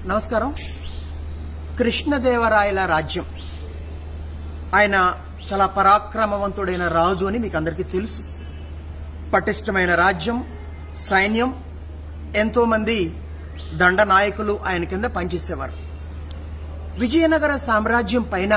నమస్కారం కృష్ణదేవరాయల రాజ్యం ఆయన చాలా పరాక్రమవంతుడైన రాజు అని మీకు అందరికీ తెలుసు పటిష్టమైన రాజ్యం సైన్యం ఎంతోమంది దండ నాయకులు ఆయన కింద పనిచేసేవారు విజయనగర సామ్రాజ్యం పైన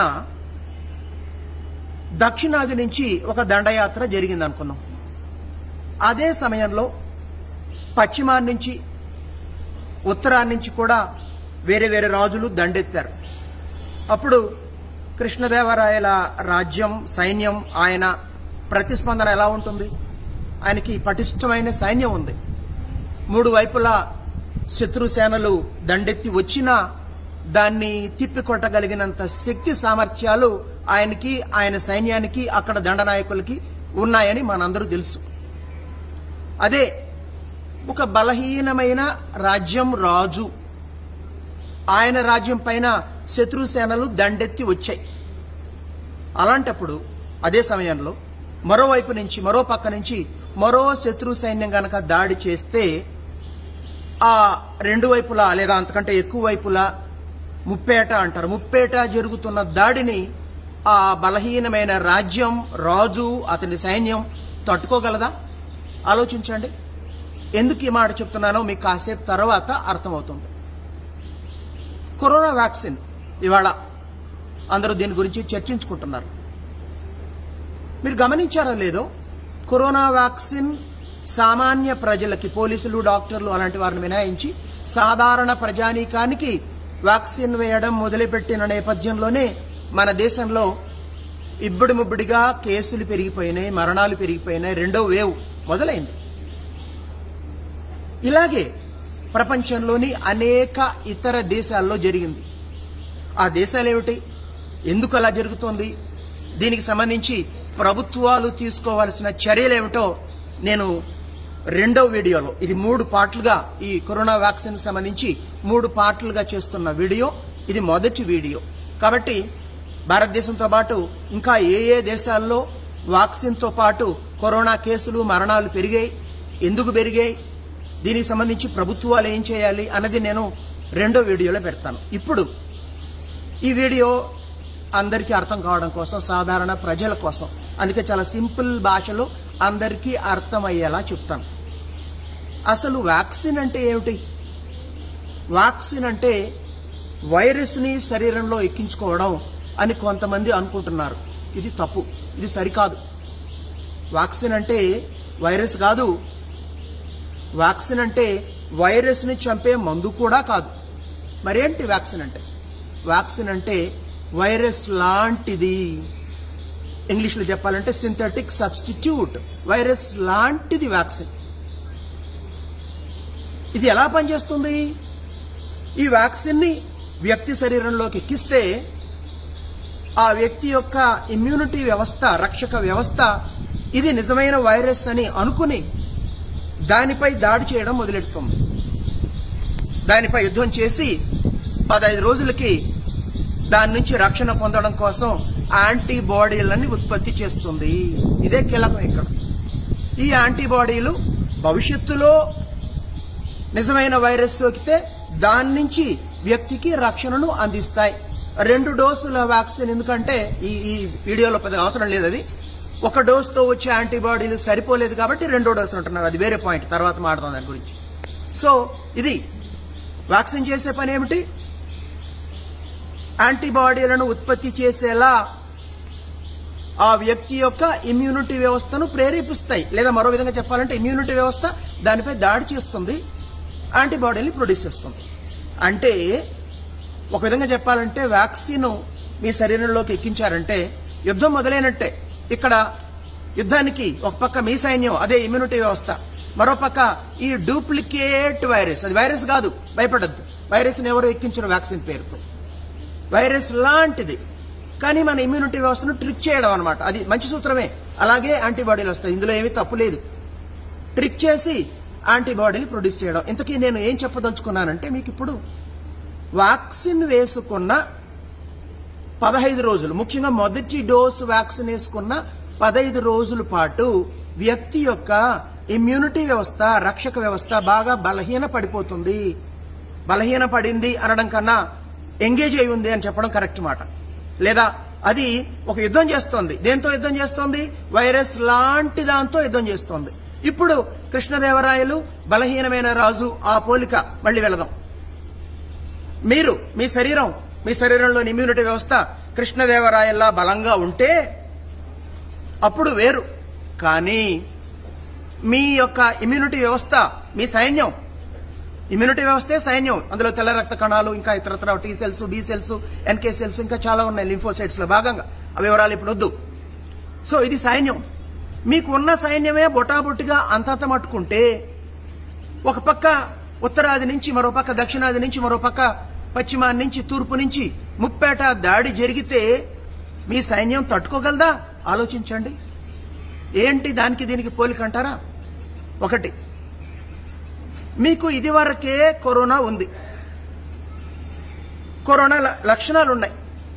దక్షిణాది నుంచి ఒక దండయాత్ర జరిగింది అనుకుందాం అదే సమయంలో పశ్చిమాన్ని నుంచి ఉత్తరాన్ని నుంచి కూడా వేరే వేరే రాజులు దండెత్తారు అప్పుడు కృష్ణదేవరాయల రాజ్యం సైన్యం ఆయన ప్రతిస్పందన ఎలా ఉంటుంది ఆయనకి పటిష్టమైన సైన్యం ఉంది మూడు వైపులా శత్రు సేనలు దండెత్తి వచ్చినా దాన్ని తిప్పికొట్టగలిగినంత శక్తి సామర్థ్యాలు ఆయనకి ఆయన సైన్యానికి అక్కడ దండనాయకులకి ఉన్నాయని మనందరూ తెలుసు అదే ఒక బలహీనమైన రాజ్యం రాజు ఆయన రాజ్యం పైన శత్రు సేనలు దండెత్తి వచ్చాయి అలాంటప్పుడు అదే సమయంలో మరోవైపు నుంచి మరో పక్క నుంచి మరో శత్రు సైన్యం గనక దాడి చేస్తే ఆ రెండు వైపులా లేదా అంతకంటే ఎక్కువ వైపులా ముప్పేట అంటారు ముప్పేట జరుగుతున్న దాడిని ఆ బలహీనమైన రాజ్యం రాజు అతని సైన్యం తట్టుకోగలదా ఆలోచించండి ఎందుకు ఈ మాట చెప్తున్నానో మీకు కాసేపు తర్వాత అర్థమవుతుంది కరోనా వ్యాక్సిన్ ఇవాళ అందరూ దీని గురించి చర్చించుకుంటున్నారు మీరు గమనించారో లేదో కరోనా వ్యాక్సిన్ సామాన్య ప్రజలకి పోలీసులు డాక్టర్లు అలాంటి వారిని మినహాయించి సాధారణ ప్రజానీకానికి వ్యాక్సిన్ వేయడం మొదలుపెట్టిన నేపథ్యంలోనే మన దేశంలో ఇబ్బడి ముబ్బడిగా కేసులు పెరిగిపోయినాయి మరణాలు పెరిగిపోయినాయి రెండో వేవ్ మొదలైంది ఇలాగే ప్రపంచంలోని అనేక ఇతర దేశాల్లో జరిగింది ఆ దేశాలు ఏమిటి ఎందుకు అలా జరుగుతోంది దీనికి సంబంధించి ప్రభుత్వాలు తీసుకోవాల్సిన చర్యలు ఏమిటో నేను రెండో వీడియోలో ఇది మూడు పార్ట్లుగా ఈ కరోనా వ్యాక్సిన్ సంబంధించి మూడు పార్ట్లుగా చేస్తున్న వీడియో ఇది మొదటి వీడియో కాబట్టి భారతదేశంతో పాటు ఇంకా ఏ ఏ దేశాల్లో వ్యాక్సిన్తో పాటు కరోనా కేసులు మరణాలు పెరిగాయి ఎందుకు పెరిగాయి దీనికి సంబంధించి ప్రభుత్వాలు ఏం చేయాలి అన్నది నేను రెండో వీడియోలో పెడతాను ఇప్పుడు ఈ వీడియో అందరికీ అర్థం కావడం కోసం సాధారణ ప్రజల కోసం అందుకే చాలా సింపుల్ భాషలో అందరికీ అర్థమయ్యేలా చెప్తాను అసలు వ్యాక్సిన్ అంటే ఏమిటి వ్యాక్సిన్ అంటే వైరస్ని శరీరంలో ఎక్కించుకోవడం అని కొంతమంది అనుకుంటున్నారు ఇది తప్పు ఇది సరికాదు వ్యాక్సిన్ అంటే వైరస్ కాదు వ్యాక్సిన్ అంటే వైరస్ని చంపే మందు కూడా కాదు మరేంటి వ్యాక్సిన్ అంటే వ్యాక్సిన్ అంటే వైరస్ లాంటిది ఇంగ్లీష్లో చెప్పాలంటే సింథటిక్ సబ్స్టిట్యూట్ వైరస్ లాంటిది వ్యాక్సిన్ ఇది ఎలా పనిచేస్తుంది ఈ వ్యాక్సిన్ని వ్యక్తి శరీరంలోకి ఎక్కిస్తే ఆ వ్యక్తి యొక్క ఇమ్యూనిటీ వ్యవస్థ రక్షక వ్యవస్థ ఇది నిజమైన వైరస్ అని అనుకుని దానిపై దాడి చేయడం మొదలెడుతుంది దానిపై యుద్ధం చేసి పదహైదు రోజులకి దాని నుంచి రక్షణ పొందడం కోసం యాంటీబాడీలని ఉత్పత్తి చేస్తుంది ఇదే కీలకం ఇక్కడ ఈ యాంటీబాడీలు భవిష్యత్తులో నిజమైన వైరస్ సోకితే దాని నుంచి వ్యక్తికి రక్షణను అందిస్తాయి రెండు డోసుల వ్యాక్సిన్ ఎందుకంటే ఈ ఈ వీడియోలో పెద్ద అవసరం లేదు అది ఒక డోస్తో వచ్చే యాంటీబాడీలు సరిపోలేదు కాబట్టి రెండో డోసు అంటున్నారు అది వేరే పాయింట్ తర్వాత మాట్లాడదాం దాని గురించి సో ఇది వ్యాక్సిన్ చేసే పని ఏమిటి యాంటీబాడీలను ఉత్పత్తి చేసేలా ఆ వ్యక్తి యొక్క ఇమ్యూనిటీ వ్యవస్థను ప్రేరేపిస్తాయి లేదా మరో విధంగా చెప్పాలంటే ఇమ్యూనిటీ వ్యవస్థ దానిపై దాడి చేస్తుంది యాంటీబాడీని ప్రొడ్యూస్ చేస్తుంది అంటే ఒక విధంగా చెప్పాలంటే వ్యాక్సిన్ మీ శరీరంలోకి ఎక్కించారంటే యుద్ధం మొదలైనట్టే ఇక్కడ యుద్ధానికి ఒక పక్క మీ సైన్యం అదే ఇమ్యూనిటీ వ్యవస్థ మరో పక్క ఈ డూప్లికేట్ వైరస్ అది వైరస్ కాదు భయపడద్దు వైరస్ని ఎవరు ఎక్కించరు వ్యాక్సిన్ పేరుతో వైరస్ లాంటిది కానీ మన ఇమ్యూనిటీ వ్యవస్థను ట్రిక్ చేయడం అనమాట అది మంచి సూత్రమే అలాగే యాంటీబాడీలు వస్తాయి ఇందులో ఏమీ తప్పు లేదు ట్రిక్ చేసి యాంటీబాడీలు ప్రొడ్యూస్ చేయడం ఇంతకీ నేను ఏం చెప్పదలుచుకున్నానంటే మీకు ఇప్పుడు వ్యాక్సిన్ వేసుకున్న పదహైదు రోజులు ముఖ్యంగా మొదటి డోసు వ్యాక్సిన్ వేసుకున్న పదహైదు రోజుల పాటు వ్యక్తి యొక్క ఇమ్యూనిటీ వ్యవస్థ రక్షక వ్యవస్థ బాగా బలహీన పడిపోతుంది బలహీన పడింది అనడం కన్నా ఎంగేజ్ అయి ఉంది అని చెప్పడం కరెక్ట్ మాట లేదా అది ఒక యుద్ధం చేస్తోంది దేంతో యుద్ధం చేస్తోంది వైరస్ లాంటి దాంతో యుద్ధం చేస్తోంది ఇప్పుడు కృష్ణదేవరాయలు బలహీనమైన రాజు ఆ పోలిక మళ్ళీ వెళదాం మీరు మీ శరీరం మీ శరీరంలోని ఇమ్యూనిటీ వ్యవస్థ కృష్ణదేవరాయల్లా బలంగా ఉంటే అప్పుడు వేరు కానీ మీ యొక్క ఇమ్యూనిటీ వ్యవస్థ మీ సైన్యం ఇమ్యూనిటీ వ్యవస్థే సైన్యం అందులో తెల్ల రక్త కణాలు ఇంకా ఇతరత్ర T cells B cells NK cells ఇంకా చాలా ఉన్నాయి లింఫోసైట్స్ లో భాగంగా ఆ వివరాలు ఇప్పుడు వద్దు సో ఇది సైన్యం మీకు ఉన్న సైన్యమే బొటాబొట్టిగా అంతంత మట్టుకుంటే ఒక పక్క ఉత్తరాది నుంచి మరో పక్క దక్షిణాది నుంచి మరో పక్క పశ్చిమాది నుంచి తూర్పు నుంచి ముప్పేట దాడి జరిగితే మీ సైన్యం తట్టుకోగలదా ఆలోచించండి ఏంటి దానికి దీనికి పోలిక అంటారా ఒకటి మీకు ఇదివరకే కరోనా ఉంది కరోనా ల- లక్షణాలు ఉన్నాయి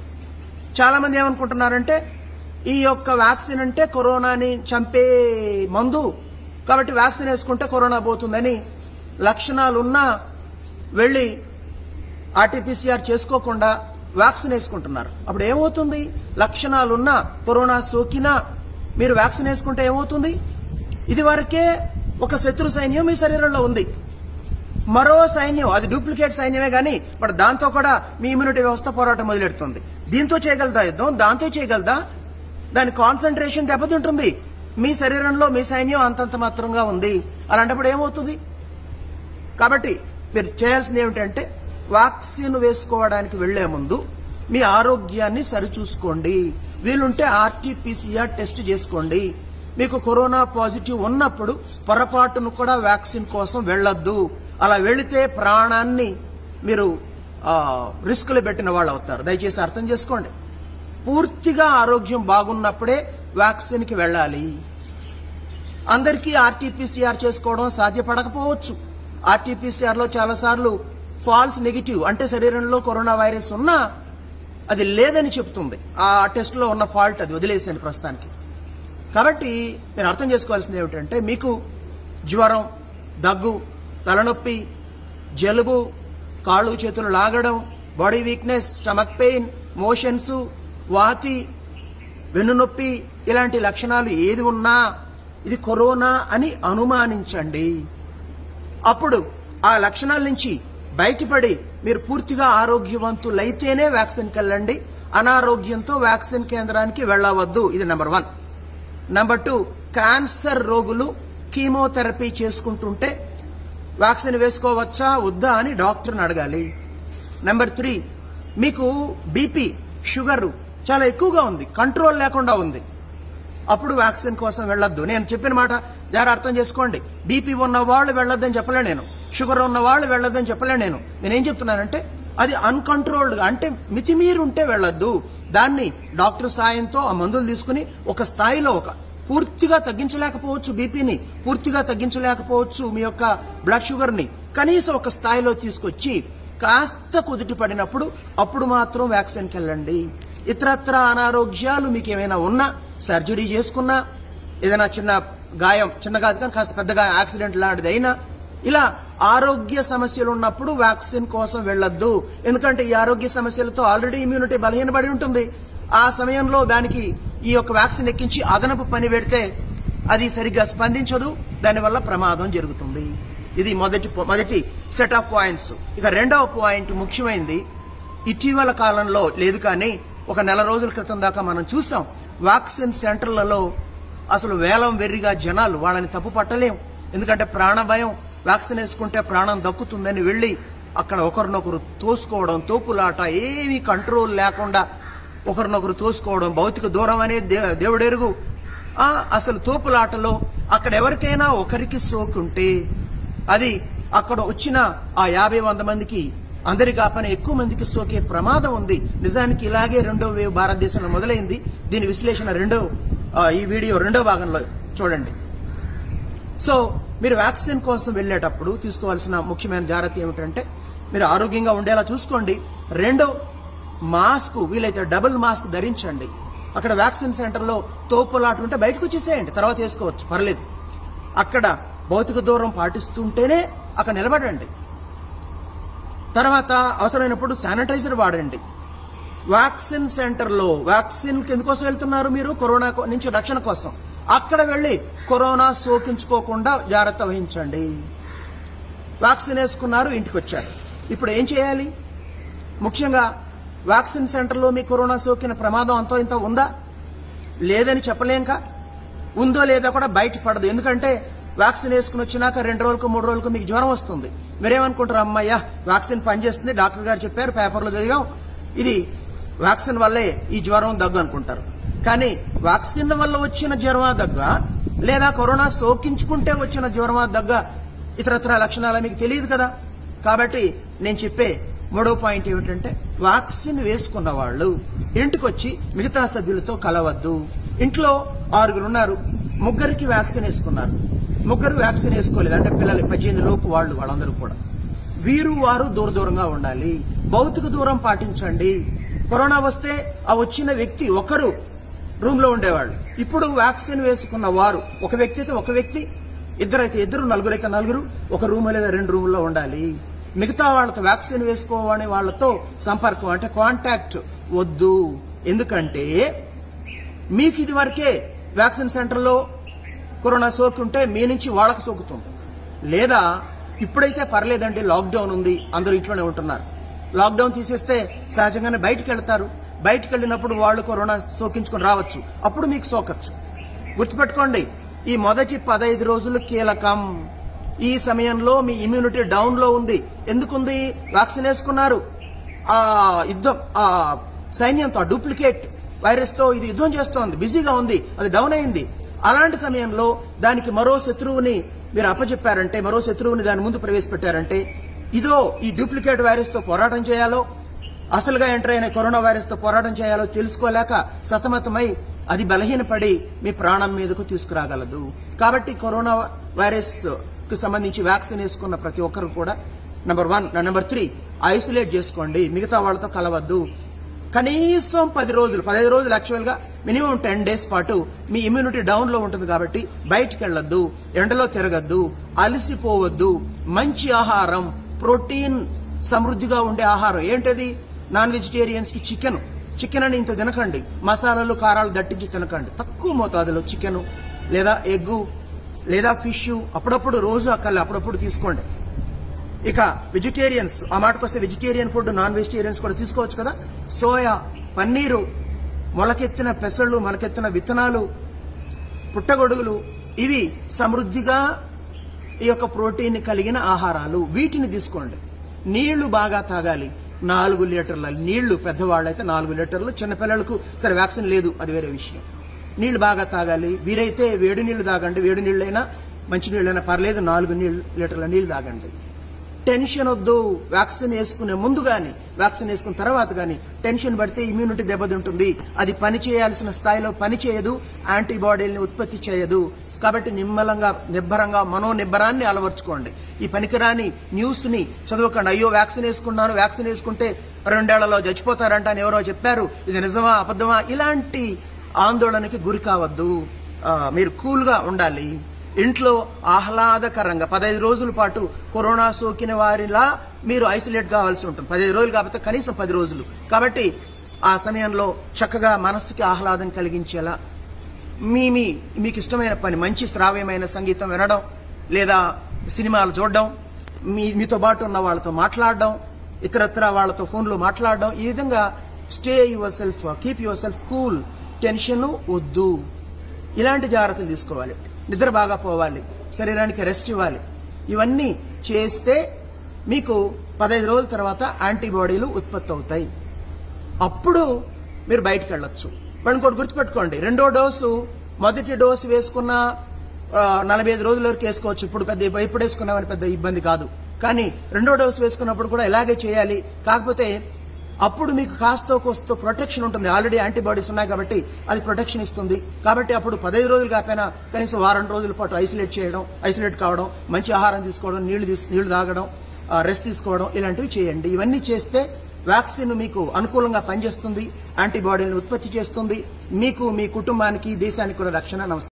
చాలా మంది ఏమనుకుంటున్నారంటే ఈ యొక్క వ్యాక్సిన్ అంటే కరోనాని చంపే మందు కాబట్టి వ్యాక్సిన్ వేసుకుంటే కరోనా పోతుందని లక్షణాలున్నా వెళ్ళి ఆర్టీపీసీఆర్ చేసుకోకుండా వ్యాక్సిన్ వేసుకుంటున్నారు అప్పుడు ఏమవుతుంది లక్షణాలున్నా కరోనా సోకినా మీరు వ్యాక్సిన్ వేసుకుంటే ఏమవుతుంది ఇది వరకే ఒక శత్రు సైన్యం మీ శరీరంలో ఉంది మరో సైన్యం అది డూప్లికేట్ సైన్యమే కానీ బట్ దాంతో కూడా మీ ఇమ్యూనిటీ వ్యవస్థ పోరాటం మొదలెడుతుంది దీంతో చేయగలదా యుద్ధం దాంతో చేయగలదా దాని కాన్సన్ట్రేషన్ దెబ్బతింటుంది మీ శరీరంలో మీ సైన్యం అంతంత మాత్రంగా ఉంది అలాంటప్పుడు ఏమవుతుంది కాబట్టి మీరు చేయాల్సింది ఏమిటంటే వ్యాక్సిన్ వేసుకోవడానికి వెళ్లే ముందు మీ ఆరోగ్యాన్ని సరిచూసుకోండి వీలుంటే ఆర్టీపీసీఆర్ టెస్ట్ చేసుకోండి మీకు కరోనా పాజిటివ్ ఉన్నప్పుడు పొరపాటును కూడా వ్యాక్సిన్ కోసం వెళ్ళొద్దు అలా వెళితే ప్రాణాన్ని మీరు ఆ, రిస్కులు పెట్టిన వాళ్ళు అవుతారు దయచేసి అర్థం చేసుకోండి పూర్తిగా ఆరోగ్యం బాగున్నప్పుడే వ్యాక్సిన్కి వెళ్ళాలి అందరికీ ఆర్టీపీసీఆర్ చేసుకోవడం సాధ్యపడకపోవచ్చు ఆర్టీపీసీఆర్ లో చాలా సార్లు ఫాల్స్ నెగిటివ్ అంటే శరీరంలో కరోనా వైరస్ ఉన్నా అది లేదని చెప్తుంది ఆ టెస్ట్ లో ఉన్న ఫాల్ట్ అది వదిలేసండి ప్రస్తుతానికి కాబట్టి మీరు అర్థం చేసుకోవాల్సింది ఏమిటంటే మీకు జ్వరం దగ్గు తలనొప్పి జలుబు కాళ్ళు చేతులు లాగడం body weakness stomach pain motions వాతి వెన్నునొప్పి ఇలాంటి లక్షణాలు ఏది ఉన్నా ఇది కరోనా అని అనుమానించండి అప్పుడు ఆ లక్షణాల నుంచి బయటపడి మీరు పూర్తిగా ఆరోగ్యవంతులైతేనే వ్యాక్సిన్కి వెళ్ళండి అనారోగ్యంతో వ్యాక్సిన్ కేంద్రానికి వెళ్ళవద్దు ఇది number one number two cancer రోగులు కీమోథెరపీ చేసుకుంటుంటే వ్యాక్సిన్ వేసుకోవచ్చా వద్దా అని డాక్టర్ని అడగాలి నెంబర్ త్రీ మీకు బీపీ షుగర్ చాలా ఎక్కువగా ఉంది కంట్రోల్ లేకుండా ఉంది అప్పుడు వ్యాక్సిన్ కోసం వెళ్ళొద్దు నేను చెప్పిన మాట జాగ్రత్త అర్థం చేసుకోండి బీపీ ఉన్న వాళ్ళు వెళ్ళొద్దని చెప్పలే నేను షుగర్ ఉన్న వాళ్ళు వెళ్ళొద్దని చెప్పలే నేను నేనేం చెప్తున్నానంటే అది అన్కంట్రోల్డ్గా అంటే మితిమీరు ఉంటే వెళ్ళొద్దు దాన్ని డాక్టర్ సాయంతో ఆ మందులు తీసుకుని ఒక స్థాయిలో ఒక పూర్తిగా తగ్గించలేకపోవచ్చు బీపీని పూర్తిగా తగ్గించలేకపోవచ్చు మీ యొక్క బ్లడ్ షుగర్ని కనీసం ఒక స్థాయిలో తీసుకొచ్చి కాస్త కుదుటి పడినప్పుడు అప్పుడు మాత్రం వ్యాక్సిన్కి వెళ్ళండి ఇతరత్ర అనారోగ్యాలు మీకు ఏమైనా ఉన్నా సర్జరీ చేసుకున్నా ఏదైనా చిన్న గాయం చిన్న కాదు కానీ కాస్త పెద్దగా యాక్సిడెంట్ లాంటిది అయినా ఇలా ఆరోగ్య సమస్యలు ఉన్నప్పుడు వ్యాక్సిన్ కోసం వెళ్ళొద్దు ఎందుకంటే ఈ ఆరోగ్య సమస్యలతో ఆల్రెడీ ఇమ్యూనిటీ బలహీనపడి ఉంటుంది ఆ సమయంలో దానికి ఈ యొక్క వ్యాక్సిన్ ఎక్కించి అదనపు పని పెడితే అది సరిగ్గా స్పందించదు దానివల్ల ప్రమాదం జరుగుతుంది ఇది మొదటి మొదటి సెట్ ఆఫ్ పాయింట్స్ ఇక రెండవ పాయింట్ ముఖ్యమైనది ఇటీవల కాలంలో లేదు కానీ ఒక నెల రోజుల క్రితం దాకా మనం చూసాం వ్యాక్సిన్ సెంటర్లలో అసలు వేలం వెర్రిగా జనాలు వాళ్ళని తప్పు పట్టలేం ఎందుకంటే ప్రాణ భయం వ్యాక్సిన్ వేసుకుంటే ప్రాణం దక్కుతుందని వెళ్ళి అక్కడ ఒకరినొకరు తోసుకోవడం తోపులాట ఏమీ కంట్రోల్ లేకుండా ఒకరినొకరు తోసుకోవడం భౌతిక దూరం అనేది దే- దేవుడెరుగు ఆ అసలు తోపులాటలో అక్కడ ఎవరికైనా ఒకరికి సోకుంటే అది అక్కడ వచ్చిన ఆ యాభై వంద మందికి అందరి కాపని ఎక్కువ మందికి సోకే ప్రమాదం ఉంది నిజానికి ఇలాగే రెండో వేవ్ భారతదేశంలో మొదలైంది దీని విశ్లేషణ రెండో ఆ, ఈ వీడియో రెండో భాగంలో చూడండి సో మీరు వ్యాక్సిన్ కోసం వెళ్ళేటప్పుడు తీసుకోవాల్సిన ముఖ్యమైన జాగ్రత్త ఏమిటంటే మీరు ఆరోగ్యంగా ఉండేలా చూసుకోండి రెండో మాస్క్ వీలైతే డబుల్ మాస్క్ ధరించండి అక్కడ వ్యాక్సిన్ సెంటర్లో తోపులాట ఉంటే బయటకు వచ్చేసేయండి తర్వాత వేసుకోవచ్చు పర్లేదు అక్కడ భౌతిక దూరం పాటిస్తుంటేనే అక్కడ నిలబడండి తర్వాత అవసరమైనప్పుడు శానిటైజర్ వాడండి వ్యాక్సిన్ సెంటర్లో వ్యాక్సిన్ ఎందుకోసం వెళ్తున్నారు మీరు కరోనా కో- నుంచి రక్షణ కోసం అక్కడ వెళ్ళి కరోనా సోకించుకోకుండా జాగ్రత్త వహించండి వ్యాక్సిన్ వేసుకున్నారు ఇంటికి వచ్చారు ఇప్పుడు ఏం చేయాలి ముఖ్యంగా వ్యాక్సిన్ సెంటర్లో మీ కరోనా సోకిన ప్రమాదం అంతో ఇంత ఉందా లేదని చెప్పలేంక ఉందో లేదో కూడా బయటపడదు ఎందుకంటే వ్యాక్సిన్ వేసుకుని వచ్చినాక రెండు రోజులకు మూడు రోజులకు మీకు జ్వరం వస్తుంది మీరేమనుకుంటారు అమ్మయ్య వ్యాక్సిన్ పనిచేస్తుంది డాక్టర్ గారు చెప్పారు పేపర్లో చదివాం ఇది వ్యాక్సిన్ వల్లే ఈ జ్వరం దగ్గు అనుకుంటారు కానీ వ్యాక్సిన్ వల్ల వచ్చిన జ్వరమా దగ్గ లేదా కరోనా సోకించుకుంటే వచ్చిన జ్వరమా దగ్గ ఇతరత్ర లక్షణాలు మీకు తెలియదు కదా కాబట్టి నేను చెప్పే మూడో పాయింట్ ఏమిటంటే వ్యాక్సిన్ వేసుకున్న వాళ్ళు ఇంటికొచ్చి మిగతా సభ్యులతో కలవద్దు ఇంట్లో ఆరుగురు ఉన్నారు ముగ్గురికి వ్యాక్సిన్ వేసుకున్నారు ముగ్గురు వ్యాక్సిన్ వేసుకోలేదు అంటే పిల్లలు పద్దెనిమిది లోపు వాళ్ళు వాళ్ళందరూ కూడా వీరు వారు దూర దూరంగా ఉండాలి భౌతిక దూరం పాటించండి కరోనా వస్తే ఆ వచ్చిన వ్యక్తి ఒకరు రూమ్ లో ఉండేవాళ్ళు ఇప్పుడు వ్యాక్సిన్ వేసుకున్న వారు ఒక వ్యక్తి అయితే ఒక వ్యక్తి ఇద్దరైతే ఇద్దరు నలుగురైతే నలుగురు ఒక రూమ్ లేదా రెండు రూముల్లో ఉండాలి మిగతా వాళ్ళతో వ్యాక్సిన్ వేసుకోవాలని వాళ్ళతో సంపర్కం అంటే కాంటాక్ట్ వద్దు ఎందుకంటే మీకు ఇది వరకే వ్యాక్సిన్ సెంటర్లో కరోనా సోకి ఉంటే మీ నుంచి వాళ్ళకు సోకుతుంది లేదా ఇప్పుడైతే పర్లేదండి లాక్డౌన్ ఉంది అందరూ ఇంట్లోనే ఉంటున్నారు లాక్డౌన్ తీసేస్తే సహజంగానే బయటికి వెళ్తారు బయటికి వెళ్ళినప్పుడు వాళ్ళు కరోనా సోకించుకొని రావచ్చు అప్పుడు మీకు సోకచ్చు గుర్తుపెట్టుకోండి ఈ మొదటి పదహైదు రోజులు కీలకం ఈ సమయంలో మీ ఇమ్యూనిటీ డౌన్ లో ఉంది ఎందుకుంది వ్యాక్సిన్ వేసుకున్నారు ఆ యుద్ధం ఆ సైన్యంతో ఆ డూప్లికేట్ వైరస్ తో ఇది యుద్ధం చేస్తోంది బిజీగా ఉంది అది డౌన్ అయింది అలాంటి సమయంలో దానికి మరో శత్రువుని మీరు అప్పచెప్పారంటే మరో శత్రువుని దాని ముందు ప్రవేశపెట్టారంటే ఇదో ఈ డూప్లికేట్ వైరస్ తో పోరాటం చేయాలో అసలుగా ఎంటర్ అయిన కరోనా వైరస్ తో పోరాటం చేయాలో తెలుసుకోలేక సతమతమై అది బలహీనపడి మీ ప్రాణం మీదకు తీసుకురాగలదు కాబట్టి కరోనా వైరస్ కు సంబంధించి వ్యాక్సిన్ వేసుకున్న ప్రతి ఒక్కరు కూడా number one number three isolate చేసుకోండి మిగతా వాళ్ళతో కలవద్దు కనీసం పది రోజులు పదహైదు రోజులు యాక్చువల్ గా మినిమం టెన్ డేస్ పాటు మీ ఇమ్యూనిటీ డౌన్ లో ఉంటుంది కాబట్టి బయటికి వెళ్ళొద్దు ఎండలో తిరగద్దు అలసిపోవద్దు మంచి ఆహారం ప్రోటీన్ సమృద్ధిగా ఉండే ఆహారం ఏంటది నాన్ వెజిటేరియన్స్ కి చికెన్ చికెన్ అని ఇంత తినకండి మసాలాలు కారాలు దట్టించి తినకండి తక్కువ మోతాదులో చికెన్ లేదా ఎగ్గు లేదా ఫిష్ అప్పుడప్పుడు రోజు అక్కర్లే అప్పుడప్పుడు తీసుకోండి ఇక వెజిటేరియన్స్ ఆ మాటకు వస్తే వెజిటేరియన్ ఫుడ్ నాన్ వెజిటేరియన్స్ కూడా తీసుకోవచ్చు కదా సోయా పన్నీరు మొలకెత్తిన పెసళ్ళు మొలకెత్తిన విత్తనాలు పుట్టగొడుగులు ఇవి సమృద్ధిగా ఈ యొక్క ప్రోటీన్ కలిగిన ఆహారాలు వీటిని తీసుకోండి నీళ్లు బాగా తాగాలి నాలుగు లీటర్ల నీళ్లు పెద్దవాళ్ళైతే నాలుగు లీటర్లు చిన్నపిల్లలకు సరే వ్యాక్సిన్ లేదు అది వేరే విషయం నీళ్లు బాగా తాగాలి వీరైతే వేడి నీళ్లు తాగండి వేడి నీళ్ళైనా మంచి నీళ్ళైనా పర్లేదు నాలుగు నీళ్ళు లీటర్ల నీళ్లు తాగండి టెన్షన్ వద్దు వ్యాక్సిన్ వేసుకునే ముందు గాని వ్యాక్సిన్ వేసుకున్న తర్వాత గాని టెన్షన్ పడితే ఇమ్యూనిటీ దెబ్బతింటుంది అది పని చేయాల్సిన స్థాయిలో పని చేయదు యాంటీబాడీల్ని ఉత్పత్తి చేయదు కాబట్టి నిమ్మలంగా నిబ్బరంగా మనో నిబ్బరాన్ని అలవర్చుకోండి ఈ పనికిరాని న్యూస్ ని చదవకండి అయ్యో వ్యాక్సిన్ వేసుకున్నాను వ్యాక్సిన్ వేసుకుంటే రెండేళ్లలో చచ్చిపోతారంట అని ఎవరో చెప్పారు ఇది నిజమా అబద్ధమా ఇలాంటి ఆందోళనకి గురి కావద్దు ఆ, మీరు కూల్ గా ఉండాలి ఇంట్లో ఆహ్లాదకరంగా పదహైదు రోజుల పాటు కరోనా సోకిన వారిలా మీరు ఐసోలేట్ కావాల్సి ఉంటుంది పదిహేను రోజులు కాకపోతే కనీసం పది రోజులు కాబట్టి ఆ సమయంలో చక్కగా మనస్సుకి ఆహ్లాదం కలిగించేలా మీ మీ మీకు ఇష్టమైన పని మంచి శ్రావ్యమైన సంగీతం వినడం లేదా సినిమాలు చూడడం మీ మీతో పాటు ఉన్న వాళ్ళతో మాట్లాడడం ఇతరత్ర వాళ్ళతో ఫోన్లో మాట్లాడడం ఈ విధంగా stay yourself keep yourself cool tension వద్దు ఇలాంటి జాగ్రత్తలు తీసుకోవాలి నిద్ర బాగా పోవాలి శరీరానికి రెస్ట్ ఇవ్వాలి ఇవన్నీ చేస్తే మీకు పదహైదు రోజుల తర్వాత యాంటీబాడీలు ఉత్పత్తి అవుతాయి అప్పుడు మీరు బయటకు వెళ్ళొచ్చు వాళ్ళు ఇంకోటి గుర్తుపెట్టుకోండి రెండో డోసు మొదటి డోసు వేసుకున్న ఆ, నలభై ఐదు రోజుల వరకు వేసుకోవచ్చు ఇప్పుడు పెద్ద ఇప్పుడు వేసుకున్నామని పెద్ద ఇబ్బంది కాదు కానీ రెండో డోసు వేసుకున్నప్పుడు కూడా ఇలాగే చేయాలి కాకపోతే అప్పుడు మీకు కాస్తో కోస్తో ప్రొటెక్షన్ ఉంటుంది ఆల్రెడీ యాంటీబాడీస్ ఉన్నాయి కాబట్టి అది ప్రొటెక్షన్ ఇస్తుంది కాబట్టి అప్పుడు పదహైదు రోజులు కాకపోయినా కనీసం వారం రోజుల పాటు ఐసోలేట్ చేయడం ఐసోలేట్ కావడం మంచి ఆహారం తీసుకోవడం నీళ్లు తీసు నీళ్లు తాగడం రెస్ట్ తీసుకోవడం ఇలాంటివి చేయండి ఇవన్నీ చేస్తే వ్యాక్సిన్ మీకు అనుకూలంగా పనిచేస్తుంది యాంటీబాడీలను ఉత్పత్తి చేస్తుంది మీకు మీ కుటుంబానికి దేశానికి కూడా రక్షణ నమస్కారం